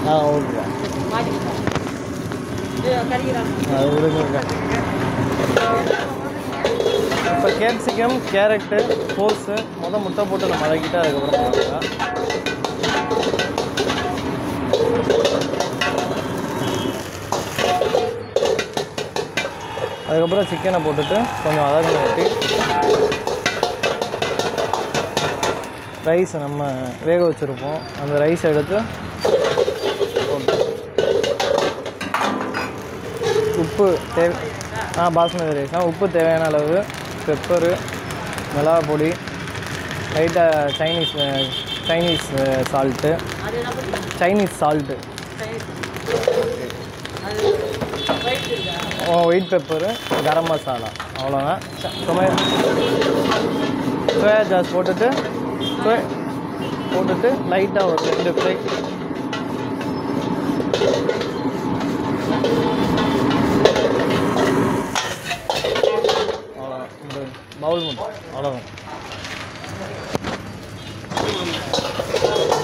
ஆ okay அது விடுங்க இப்போ கேப்சிகம் கேரட்டு கோஸு மொதல் முட்டை போட்டு நம்ம வதக்கிட்டு அதுக்கப்புறம் போடுங்க அதுக்கப்புறம் சிக்கனை போட்டுட்டு கொஞ்சம் வதக்கணும் வெட்டி ரைஸ் நம்ம வேக வச்சுருப்போம் அந்த ரைஸ் எடுத்து போட்டு உப்பு தேவை ஆ பாஸ்மதி ரைஸ் ஆ உப்பு தேவையான அளவு பெப்பரு மிளகா பொடி லைட்டாக Chinese ah, Chinese salt Chinese salt white pepper garam masala அவ்வளோதான் டொமே சோயா சாஸ் போட்டுட்டு சோயா போட்டுட்டு லைட்டாக ஒரு ரெண்டு ஃப்ரை அவ்வளோதான் இந்த பவுல் மட்டும் அவ்வளோதான்